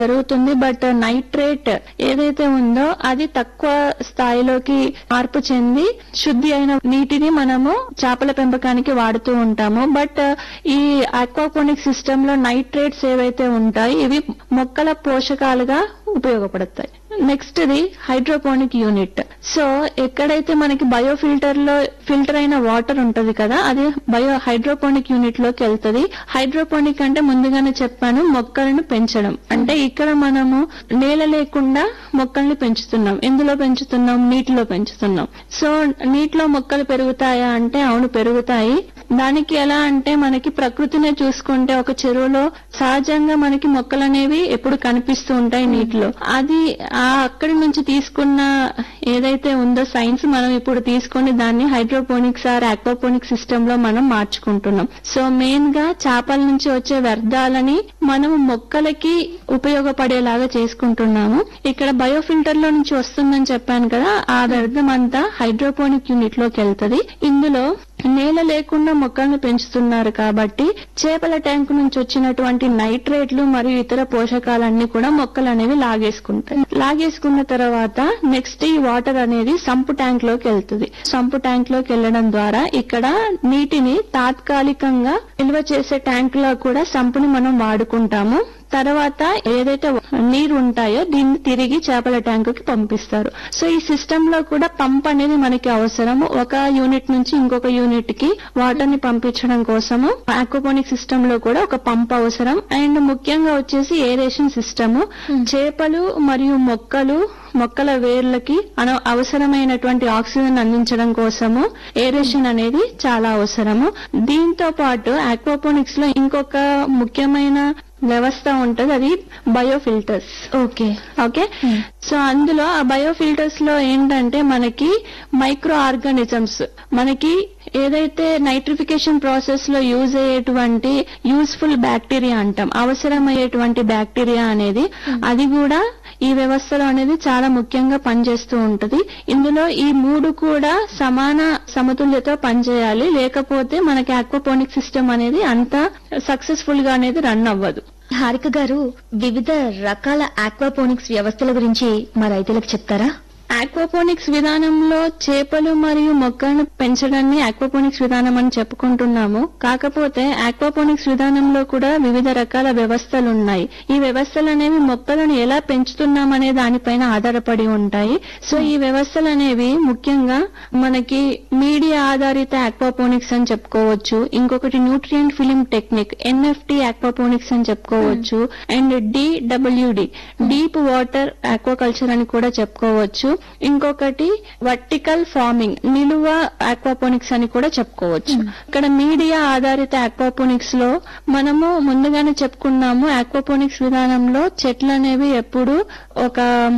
జరుగుతుంది but nitrate ఏదైతే ఉందో అది తక్కువ స్థాయిలోకి మార్పు చెంది శుద్ధి అయిన నీటిని మనము చేపల పెంపకానికి వాడుతూ ఉంటాము బట్ ఈ ఆక్వాపోనిక్ సిస్టమ్ లో నైట్రేట్స్ ఏవైతే ఉంటాయి ఇవి మొక్కల పోషకాలుగా ఉపయోగపడతాయి next the hydroponic unit so ఎక్కడైతే మనకి బయో ఫిల్టర్ లో ఫిల్టర్ అయిన వాటర్ ఉంటది కదా అది బయో హైడ్రోపోనిక్ యూనిట్ లోకి వెళ్తది హైడ్రోపోనిక్ అంటే ముందుగానే చెప్పాను మొక్కలను పెంచడం అంటే ఇక్కడ మనము నేల లేకుండా మొక్కల్ని పెంచుతున్నాం ఎందులో పెంచుతున్నాం నీటిలో పెంచుతున్నాం సో నీటిలో మొక్కలు పెరుగుతాయా అంటే అవును పెరుగుతాయి దానికి ఎలా అంటే మనకి ప్రకృతినే చూసుకుంటే ఒక చెరువులో సహజంగా మనకి మొక్కలు అనేవి ఎప్పుడు కనిపిస్తూ ఉంటాయి నీటిలో అది ఆ అక్కడి నుంచి తీసుకున్న ఏదైతే ఉందో సైన్స్ మనం ఇప్పుడు తీసుకొని దాన్ని హైడ్రోపోనిక్స్ ఆర్ ఆక్వాపోనిక్ సిస్టమ్ లో మనం మార్చుకుంటున్నాం సో మెయిన్ గా చేపల నుంచి వచ్చే వ్యర్థాలని మనం మొక్కలకి ఉపయోగపడేలాగా చేసుకుంటున్నాము ఇక్కడ బయో ఫిల్టర్ లో నుంచి వస్తుందని చెప్పాను కదా ఆ వ్యర్థం అంతా హైడ్రోపోనిక్ యూనిట్ లోకి వెళ్తది ఇందులో నేల లేకుండా మొక్కలను పెంచుతున్నారు కాబట్టి చేపల ట్యాంక్ నుంచి వచ్చినటువంటి నైట్రేట్లు మరియు ఇతర పోషకాలన్నీ కూడా మొక్కలు అనేవి లాగేసుకుంటాయి లాగేసుకున్న తర్వాత నెక్స్ట్ ఈ వాటర్ అనేది సంపు ట్యాంక్ లోకి వెళ్తుంది సంపు ట్యాంక్ లోకి వెళ్ళడం ద్వారా ఇక్కడ నీటిని తాత్కాలికంగా నిల్వ చేసే ట్యాంక్ లో కూడా సంపుని మనం వాడుకుంటాము తర్వాత ఏదైతే నీరు ఉంటాయో దీన్ని తిరిగి చేపల ట్యాంకుకి పంపిస్తారు సో ఈ సిస్టమ్ లో కూడా పంప్ అనేది మనకి అవసరం ఒక యూనిట్ నుంచి ఇంకొక యూనిట్ కి వాటర్ ని పంపించడం కోసము ఆక్వాపోనిక్ సిస్టమ్ లో కూడా ఒక పంప్ అవసరం అండ్ ముఖ్యంగా వచ్చేసి ఏరేషన్ సిస్టమ్ చేపలు మరియు మొక్కలు మొక్కల వేర్లకి అన అవసరమైనటువంటి ఆక్సిజన్ అందించడం కోసము ఏరేషన్ అనేది చాలా అవసరము దీంతో పాటు ఆక్వాపోనిక్స్ లో ఇంకొక ముఖ్యమైన వ్యవస్థ ఉంటది అది bio filters okay okay so అందులో ఆ బయో ఫిల్టర్స్ లో ఏంటంటే మనకి మైక్రో ఆర్గానిజమ్స్ మనకి ఏదైతే నైట్రిఫికేషన్ ప్రాసెస్ లో యూజ్ అయ్యేటువంటి యూస్ఫుల్ బ్యాక్టీరియా అంటాం అవసరమయ్యేటువంటి బ్యాక్టీరియా అనేది అది కూడా ఈ వ్యవస్థలో అనేది చాలా ముఖ్యంగా పనిచేస్తూ ఉంటది ఇందులో ఈ మూడు కూడా సమాన సమతుల్యతో పనిచేయాలి లేకపోతే మనకి ఆక్వాపోనిక్ సిస్టమ్ అనేది అంత సక్సెస్ఫుల్ గా అనేది రన్ అవ్వదు హారిక గారు వివిధ రకాల ఆక్వాపోనిక్స్ వ్యవస్థల గురించి మా రైతులకు చెప్తారా ఆక్వాపోనిక్స్ విధానంలో చేపలు మరియు మొక్కలను పెంచడాన్ని ఆక్వాపోనిక్స్ విధానం అని చెప్పుకుంటున్నాము కాకపోతే ఆక్వాపోనిక్స్ విధానంలో కూడా వివిధ రకాల వ్యవస్థలు ఉన్నాయి ఈ వ్యవస్థలు అనేవి మొక్కలను ఎలా పెంచుతున్నామనే దానిపైన ఆధారపడి ఉంటాయి సో ఈ వ్యవస్థలు అనేవి ముఖ్యంగా మనకి మీడియా ఆధారిత ఆక్వాపోనిక్స్ అని చెప్పుకోవచ్చు ఇంకొకటి nutrient film technique NFT aquaponics అని చెప్పుకోవచ్చు and DWD deep water aquaculture అని కూడా చెప్పుకోవచ్చు ఇంకొకటి వర్టికల్ ఫార్మింగ్ నిలువ ఆక్వాపోనిక్స్ అని కూడా చెప్పుకోవచ్చు ఇక్కడ మీడియా ఆధారిత ఆక్వాపోనిక్స్ లో మనము ముందుగానే చెప్పుకున్నాము ఆక్వాపోనిక్స్ విధానంలో చెట్లు అనేవి ఎప్పుడు ఒక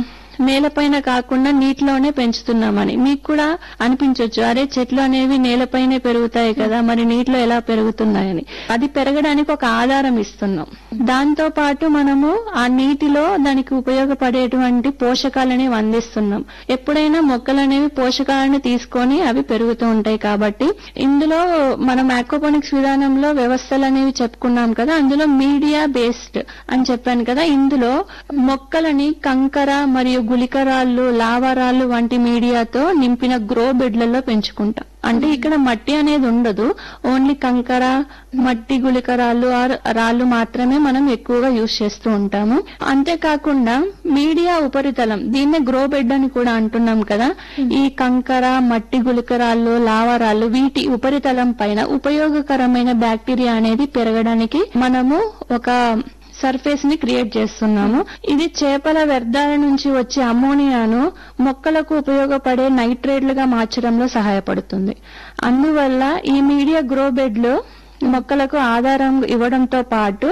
నేలపైన కాకుండా నీటిలోనే పెంచుతున్నామని మీకు కూడా అనిపించవచ్చు అరే చెట్లు అనేవి నేలపైనే పెరుగుతాయి కదా మరి నీటిలో ఎలా పెరుగుతున్నాయని అది పెరగడానికి ఒక ఆధారం ఇస్తున్నాం దాంతో పాటు మనము ఆ నీటిలో దానికి ఉపయోగపడేటువంటి పోషకాలని అందిస్తున్నాం ఎప్పుడైనా మొక్కలు అనేవి పోషకాలను తీసుకొని అవి పెరుగుతూ ఉంటాయి కాబట్టి ఇందులో మనం ఆక్వాపోనిక్స్ విధానంలో వ్యవస్థలు అనేవి చెప్పుకున్నాం కదా అందులో మీడియా బేస్డ్ అని చెప్పాను కదా ఇందులో మొక్కలని కంకర మరియు గుళికరాళ్ళు లావారాళ్ళు వంటి మీడియాతో నింపిన గ్రో బెడ్లలో పెంచుకుంటాం అంటే ఇక్కడ మట్టి అనేది ఉండదు ఓన్లీ కంకర మట్టి గుళికరాళ్ళు ఆర్ రాళ్ళు మాత్రమే మనం ఎక్కువగా యూజ్ చేస్తూ ఉంటాము అంతేకాకుండా మీడియా ఉపరితలం దీన్నే గ్రో బెడ్ అని కూడా అంటున్నాం కదా ఈ కంకర మట్టి గుళికరాళ్ళు లావారాళ్ళు వీటి ఉపరితలం పైన ఉపయోగకరమైన బ్యాక్టీరియా అనేది పెరగడానికి మనము ఒక సర్ఫేస్ ని క్రియేట్ చేస్తున్నాము ఇది చేపల వ్యర్థాల నుంచి వచ్చే అమోనియాను మొక్కలకు ఉపయోగపడే నైట్రేట్లుగా మార్చడంలో సహాయపడుతుంది అందువల్ల ఈ మీడియా గ్రో బెడ్ లో మొక్కలకు ఆధారం ఇవ్వడంతో పాటు